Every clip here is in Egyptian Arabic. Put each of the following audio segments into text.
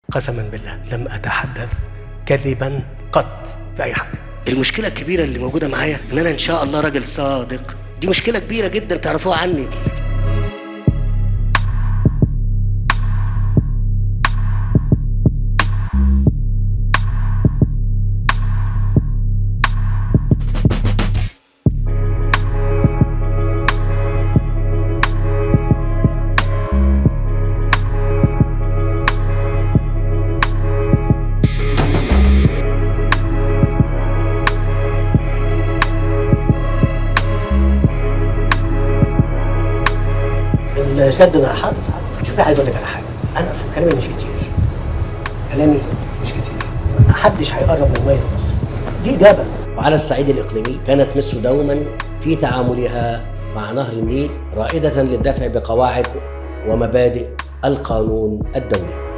قسما بالله لم اتحدث كذبا قط في اي حاجه المشكلة الكبيرة اللي موجودة معايا إن أنا إن شاء الله راجل صادق دي مشكلة كبيرة جدا تعرفوها عني السد ده حاضر حاضر شوفي عايز اقول لك على حاجه انا اصلا كلامي مش كتير كلامي مش كتير محدش هيقرب من ميه مصر دي اجابه وعلى الصعيد الإقليمي كانت مصر دوما في تعاملها مع نهر النيل رائدة للدفع بقواعد ومبادئ القانون الدولي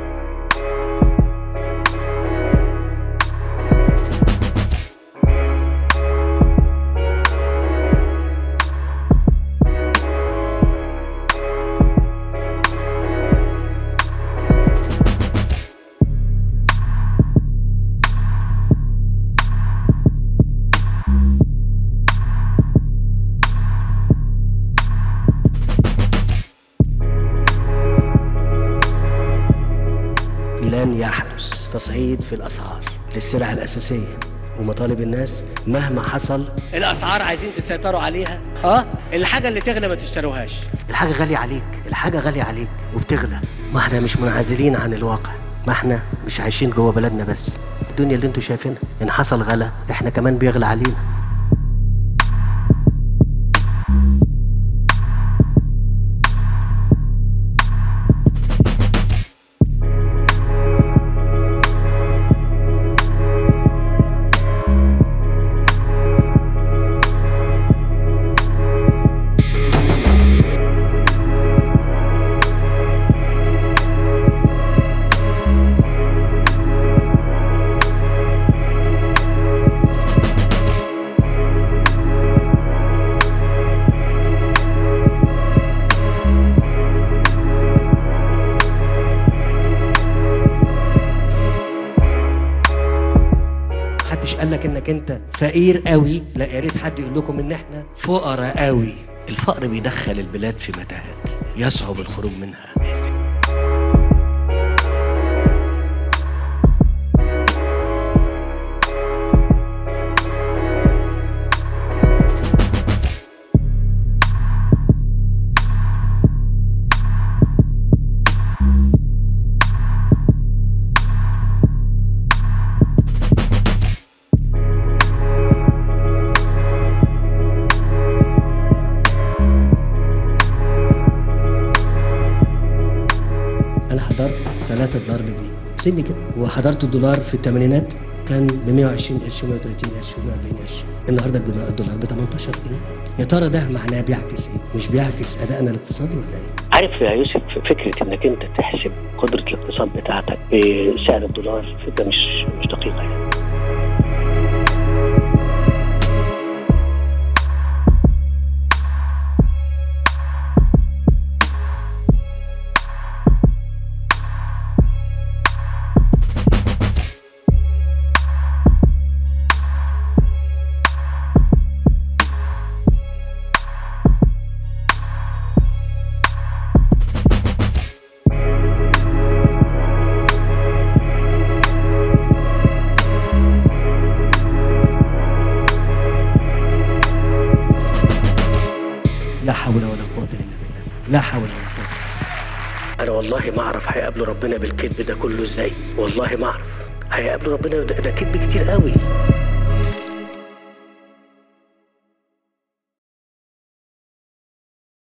لن يحدث تصعيد في الأسعار للسلع الأساسية ومطالب الناس مهما حصل الأسعار عايزين تسيطروا عليها اه الحاجة اللي تغلى ما تشتروهاش الحاجه غاليه عليك الحاجه غاليه عليك وبتغلى ما احنا مش منعزلين عن الواقع ما احنا مش عايشين جوه بلدنا بس الدنيا اللي انتوا شايفينها ان حصل غلا احنا كمان بيغلى علينا محدش قال لك انك انت فقير قوي لا يا ريت حد يقول لكم ان احنا فقراء قوي الفقر بيدخل البلاد في متاهات يصعب الخروج منها انا حضرت 3 دولار بجنيه سني كده وحضرت الدولار في الثمانينات كان ب 120 قرش و 130 قرش و 140 قرش النهارده الدولار الدولار ب 18 جنيه يا ترى ده معناه بيعكس ايه؟ مش بيعكس ادائنا الاقتصادي ولا ايه؟ عارف يا يوسف فكرة إنك أنت تحسب قدرة الاقتصاد بتاعتك بسعر الدولار فكرة مش مش دقيقة يعني. لا حول ولا قوه الا بالله لا حول ولا قوه انا والله ما اعرف هيقابلوا ربنا بالكذب ده كله ازاي والله ما اعرف هيقابلوا ربنا ده, ده كذب كتير قوي